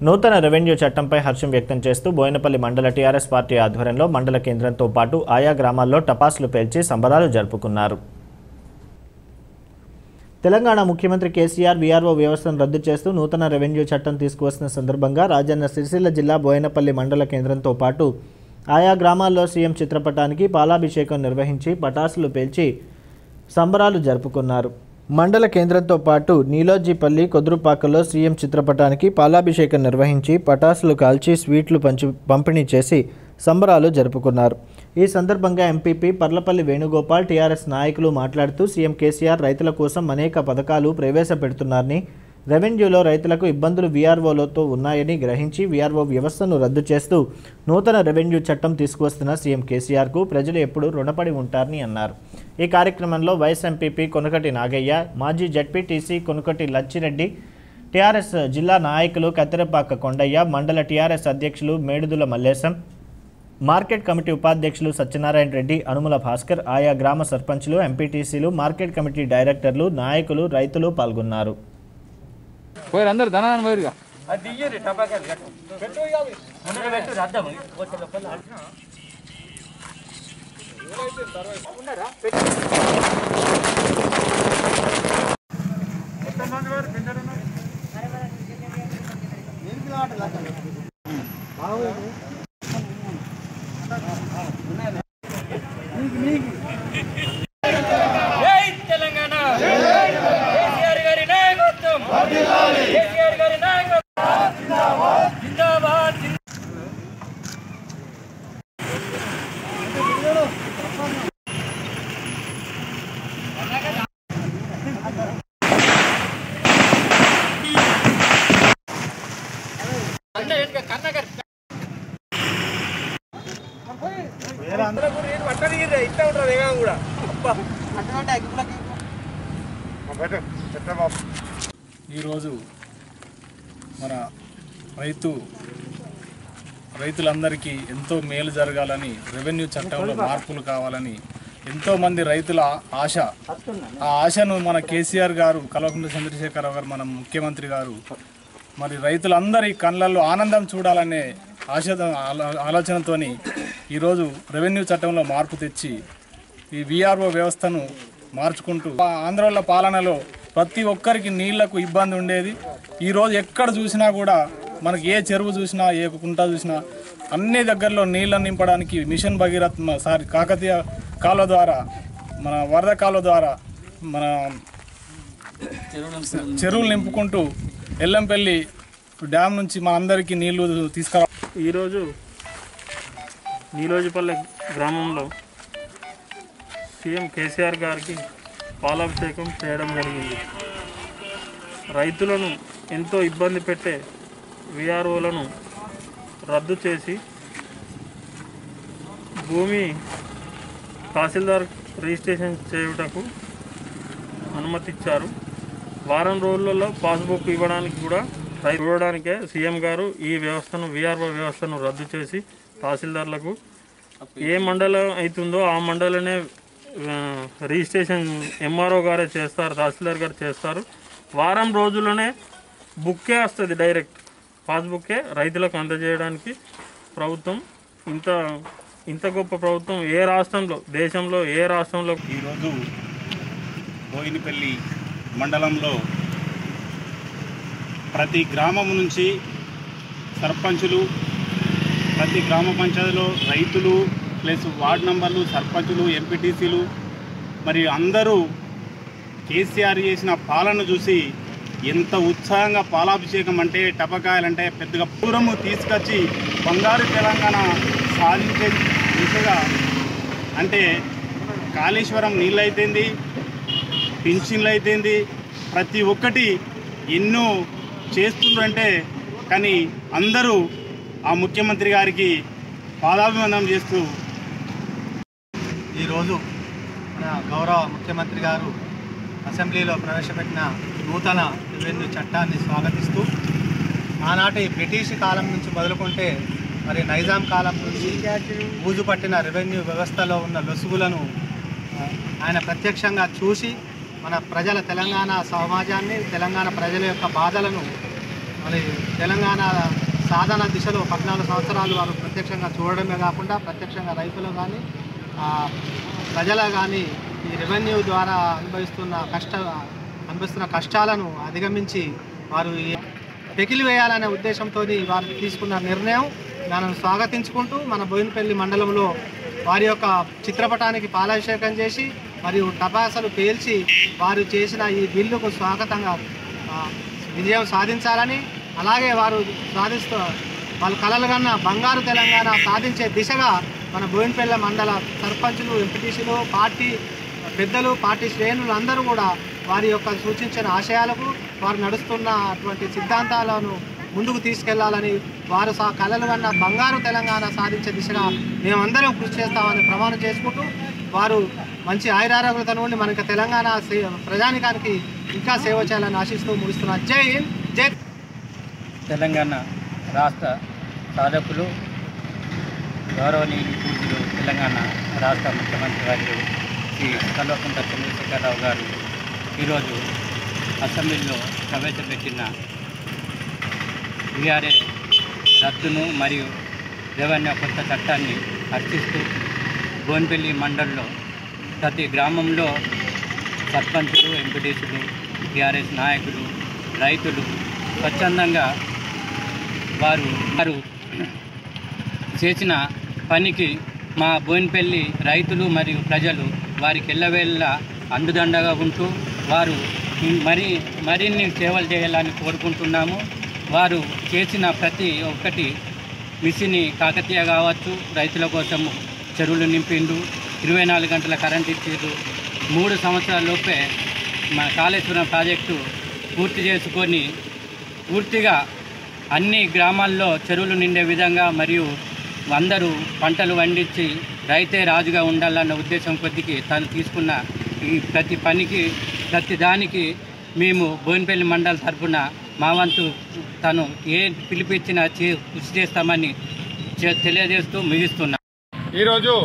నూతన రెవెన్యూ చట్టంపై హర్షం వ్యక్తం చేస్తూ బోయినపల్లి మండల టీఆర్ఎస్ పార్టీ ఆధ్వర్యంలో మండల కేంద్రంతో పాటు ఆయా గ్రామాల్లో టపాసులు పేల్చి సంబరాలు జరుపుకున్నారు తెలంగాణ ముఖ్యమంత్రి కేసీఆర్ వీఆర్ఓ వ్యవస్థను రద్దు చేస్తూ నూతన రెవెన్యూ చట్టం తీసుకువస్తున్న సందర్భంగా రాజన్న సిరిసిల్ల జిల్లా బోయనపల్లి మండల కేంద్రంతో పాటు ఆయా గ్రామాల్లో సీఎం చిత్రపటానికి పాలాభిషేకం నిర్వహించి పటాసులు పేల్చి సంబరాలు జరుపుకున్నారు మండల కేంద్రంతో పాటు నీలోజీపల్లి కొద్రుపాకలో సీఎం చిత్రపటానికి పాలాభిషేకం నిర్వహించి పటాసులు కాల్చి స్వీట్లు పంచి పంపిణీ చేసి సంబరాలు జరుపుకున్నారు ఈ సందర్భంగా ఎంపీపీ పర్లపల్లి వేణుగోపాల్ టీఆర్ఎస్ నాయకులు మాట్లాడుతూ సీఎం కేసీఆర్ రైతుల కోసం అనేక పథకాలు ప్రవేశపెడుతున్నారని రెవెన్యూలో రైతులకు ఇబ్బందులు వీఆర్ఓలతో ఉన్నాయని గ్రహించి వీఆర్ఓ వ్యవస్థను రద్దు చేస్తూ నూతన రెవెన్యూ చట్టం తీసుకువస్తున్న సీఎం కేసీఆర్కు ప్రజలు ఎప్పుడూ రుణపడి ఉంటారని అన్నారు ఈ కార్యక్రమంలో వైస్ ఎంపీపీ కొనకటి నాగయ్య మాజీ జడ్పీటీసీ కొనకటి లచ్చిరెడ్డి టీఆర్ఎస్ జిల్లా నాయకులు కత్తెరపాక కొండయ్య మండల టీఆర్ఎస్ అధ్యక్షులు మేడుదుల మల్లేశం మార్కెట్ కమిటీ ఉపాధ్యక్షులు సత్యనారాయణ రెడ్డి అనుముల భాస్కర్ ఆయా గ్రామ సర్పంచులు ఎంపీటీసీలు మార్కెట్ కమిటీ డైరెక్టర్లు నాయకులు రైతులు పాల్గొన్నారు పోయారు అందరు ధనాన్ని పోయారుగా జై తెలంగాణ కేసీఆర్ గారి నాయకత్వం కేసీఆర్ గారి నాయకత్వం జిందాబాద్ ఈరోజు మన రైతు రైతులందరికీ ఎంతో మేలు జరగాలని రెవెన్యూ చట్టంలో మార్పులు కావాలని ఎంతోమంది రైతుల ఆశ ఆ ఆశను మన కేసీఆర్ గారు కల్వకుంట్ల చంద్రశేఖరరావు గారు మన ముఖ్యమంత్రి గారు మరి రైతులందరి కళ్ళల్లో ఆనందం చూడాలనే ఆశ ఆలో- ఆలోచనతోని ఈరోజు రెవెన్యూ చట్టంలో మార్పు తెచ్చి ఈ విఆర్ఓ వ్యవస్థను మార్చుకుంటూ ఆ ఆంధ్రాల పాలనలో ప్రతి ఒక్కరికి నీళ్లకు ఇబ్బంది ఉండేది ఈరోజు ఎక్కడ చూసినా కూడా మనకి ఏ చెరువు చూసినా ఏ కుంట చూసినా అన్ని దగ్గరలో నీళ్ళని నింపడానికి మిషన్ భగీరథ్ మ- సారీ కాకతీయ కాలువ ద్వారా మన వరద కాలువ ద్వారా మన చెరువులు నింపుకుంటూ ఎల్లంపల్లి డ్యామ్ నుంచి మన అందరికీ నీళ్లు తీసుకురా ఈరోజు నీలోజిపల్లె గ్రామంలో సీఎం కేసీఆర్ గారికి పాలాభిషేకం చేయడం జరిగింది రైతులను ఎంతో ఇబ్బంది పెట్టే విఆర్ఓలను రద్దు చేసి భూమి తహసీల్దార్ రిజిస్ట్రేషన్ చేయుటకు అనుమతిచ్చారు వారం రోజులలో పాస్బుక్ ఇవ్వడానికి కూడా రైతు చూడడానికే సీఎం గారు ఈ వ్యవస్థను విఆర్ఓ వ్యవస్థను రద్దు చేసి తహసీల్దార్లకు ఏ మండలం అవుతుందో ఆ మండలనే ఆ, రిజిస్ట్రేషన్ ఎంఆర్ఓ గారే చేస్తారు తహసీల్దార్ గారు చేస్తారు వారం రోజుల్లోనే బుక్కే వస్తుంది డైరెక్ట్ పాస్బుక్కే రైతులకు అందజేయడానికి ప్రభుత్వం ఇంత ఇంత గొప్ప ప్రభుత్వం ఏ రాష్ట్రంలో దేశంలో ఏ రాష్ట్రంలో ఈరోజు బోయినపల్లి మండలంలో ప్రతి గ్రామం నుంచి సర్పంచులు ప్రతి గ్రామ పంచాయతీలో రైతులు ప్లస్ వార్డు నంబర్లు సర్పంచులు ఎంపీటీసీలు మరి అందరూ కేసీఆర్ చేసిన పాలన చూసి ఎంత ఉత్సాహంగా పాలాభిషేకం అంటే టపకాయలంటే పెద్దగా పూరము తీసుకొచ్చి బంగారు తెలంగాణ సాధించే దిశగా అంటే కాళేశ్వరం నీళ్ళు అయితేంది పింఛన్లు అయితేంది ప్రతి ఒక్కటి ఎన్నో చేస్తుండ్రంటే కానీ అందరూ ఆ ముఖ్యమంత్రి గారికి పాదాభివందనం చేస్తూ ఈరోజు మన గౌరవ ముఖ్యమంత్రి గారు అసెంబ్లీలో ప్రవేశపెట్టిన నూతన రెవెన్యూ చట్టాన్ని స్వాగతిస్తూ ఆనాటి బ్రిటిష్ కాలం నుంచి మొదలుకుంటే మరి నైజాం కాలం నుంచి బూజు పట్టిన రెవెన్యూ వ్యవస్థలో ఉన్న లొసుగులను ఆ, ఆయన ప్రత్యక్షంగా చూసి మన ప్రజల తెలంగాణ సమాజాన్ని తెలంగాణ ప్రజల యొక్క బాధలను మరి తెలంగాణ సాధన దిశలో పద్నాలుగు సంవత్సరాలు వారు ప్రత్యక్షంగా చూడడమే కాకుండా ప్రత్యక్షంగా రైతులు కానీ ప్రజల కానీ ఈ రెవెన్యూ ద్వారా అనుభవిస్తున్న కష్ట అనుభవిస్తున్న కష్టాలను అధిగమించి వారు ఈ పెకిలి వేయాలనే ఉద్దేశంతో వారు తీసుకున్న నిర్ణయం మనం స్వాగతించుకుంటూ మన బోయినపల్లి మండలంలో వారి యొక్క చిత్రపటానికి పాలాభిషేకం చేసి మరియు టపాసలు పేల్చి వారు చేసిన ఈ బిల్లుకు స్వాగతంగా ఆ, విజయం సాధించాలని అలాగే వారు సాధిస్తూ వాళ్ళ కలలు కన్న బంగారు తెలంగాణ సాధించే దిశగా మన బోయినపల్లి మండల సర్పంచులు ఎంపీటీసీలు పార్టీ పెద్దలు పార్టీ శ్రేణులు అందరూ కూడా వారి యొక్క సూచించిన ఆశయాలకు వారు నడుస్తున్న అటువంటి సిద్ధాంతాలను ముందుకు తీసుకెళ్లాలని వారు సా కలలు కన్న బంగారు తెలంగాణ సాధించే దిశగా మేమందరం కృషి చేస్తామని ప్రమాణం చేసుకుంటూ వారు మంచి ఆయురారోగ్యత నుండి మనకి తెలంగాణ సే- ప్రజానికానికి ఇంకా సేవ చేయాలని ఆశిస్తూ ముగిస్తున్నా జై హింద్ జై తెలంగాణ రాష్ట్ర సాధకులు గౌరవనీయులు పూజలు తెలంగాణ రాష్ట్ర ముఖ్యమంత్రి వర్యులు శ్రీ కల్వకుంట్ల చంద్రశేఖరరావు గారు ఈరోజు అసెంబ్లీలో ప్రవేశపెట్టిన వీఆర్ఏ రద్దును మరియు రెవెన్యూ కొత్త చట్టాన్ని హర్షిస్తూ బోన్పల్లి మండలంలో ప్రతి గ్రామంలో సర్పంచులు ఎంపీటీసీలు టీఆర్ఎస్ నాయకులు రైతులు స్వచ్ఛందంగా వారు వారు చేసిన పనికి మా బోయినపల్లి రైతులు మరియు ప్రజలు వారికి ఎల్లవేళ్ళ అండుదండగా ఉంటూ వారు మరి మరిన్ని సేవలు చేయాలని కోరుకుంటున్నాము వారు చేసిన ప్రతి ఒక్కటి మిషన్ కాకతీయ కావచ్చు రైతుల కోసము చెరువులు నింపిండు ఇరవై నాలుగు గంటల కరెంట్ ఇచ్చిండు మూడు సంవత్సరాల లోపే మా కాళేశ్వరం ప్రాజెక్టు పూర్తి చేసుకొని పూర్తిగా అన్ని గ్రామాల్లో చెరువులు నిండే విధంగా మరియు అందరూ పంటలు పండించి రైతే రాజుగా ఉండాలన్న ఉద్దేశం కొద్దికి తను తీసుకున్న ఈ ప్రతి పనికి ప్రతి దానికి మేము బోయినపల్లి మండల తరఫున మా వంతు తను ఏ పిలిపించినా చే కృషి చేస్తామని చె- తెలియజేస్తూ ముగిస్తున్నాం ఈరోజు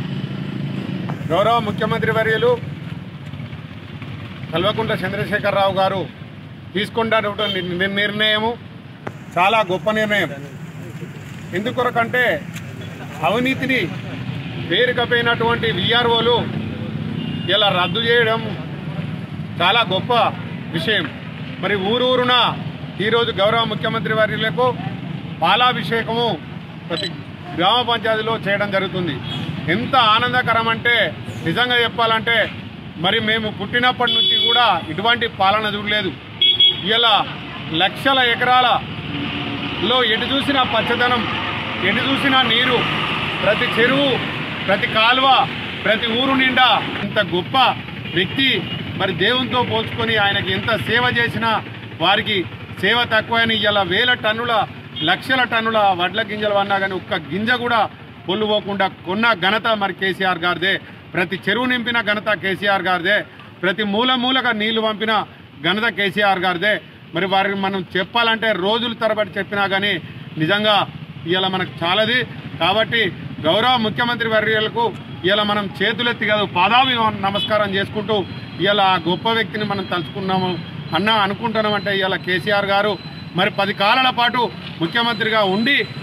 గౌరవ ముఖ్యమంత్రి వర్యులు కల్వకుంట్ల చంద్రశేఖరరావు గారు తీసుకున్నటువంటి ని- నిర్ణయము చాలా గొప్ప నిర్ణయం ఎందుకొరకంటే అవినీతిని పేరుకపోయినటువంటి విఆర్ఓలు ఇలా రద్దు చేయడం చాలా గొప్ప విషయం మరి ఊరూరున ఈరోజు గౌరవ ముఖ్యమంత్రి వర్యులకు పాలాభిషేకము ప్రతి గ్రామ పంచాయతీలో చేయడం జరుగుతుంది ఎంత ఆనందకరం అంటే నిజంగా చెప్పాలంటే మరి మేము పుట్టినప్పటి నుంచి కూడా ఇటువంటి పాలన చూడలేదు ఇలా లక్షల ఎకరాలలో ఎటు చూసినా పచ్చదనం ఎటు చూసినా నీరు ప్రతి చెరువు ప్రతి కాలువ ప్రతి ఊరు నిండా ఇంత గొప్ప వ్యక్తి మరి దేవునితో పోల్చుకొని ఆయనకి ఎంత సేవ చేసినా వారికి సేవ తక్కువని ఇలా వేల టన్నుల లక్షల టన్నుల వడ్ల గింజలు అన్నా కానీ ఒక్క గింజ కూడా పొల్లు పోకుండా కొన్న ఘనత మరి కేసీఆర్ గారిదే ప్రతి చెరువు నింపిన ఘనత కేసీఆర్ గారిదే ప్రతి మూల మూలగా నీళ్లు పంపిన ఘనత కేసీఆర్ గారిదే మరి వారికి మనం చెప్పాలంటే రోజుల తరబడి చెప్పినా కానీ నిజంగా ఇవాళ మనకు చాలది కాబట్టి గౌరవ ముఖ్యమంత్రి వర్యులకు ఇలా మనం చేతులెత్తి కాదు పాదాభి నమస్కారం చేసుకుంటూ ఇలా ఆ గొప్ప వ్యక్తిని మనం తలుచుకున్నాము అన్న అనుకుంటున్నామంటే ఇవాళ కేసీఆర్ గారు మరి పది కాలాల పాటు ముఖ్యమంత్రిగా ఉండి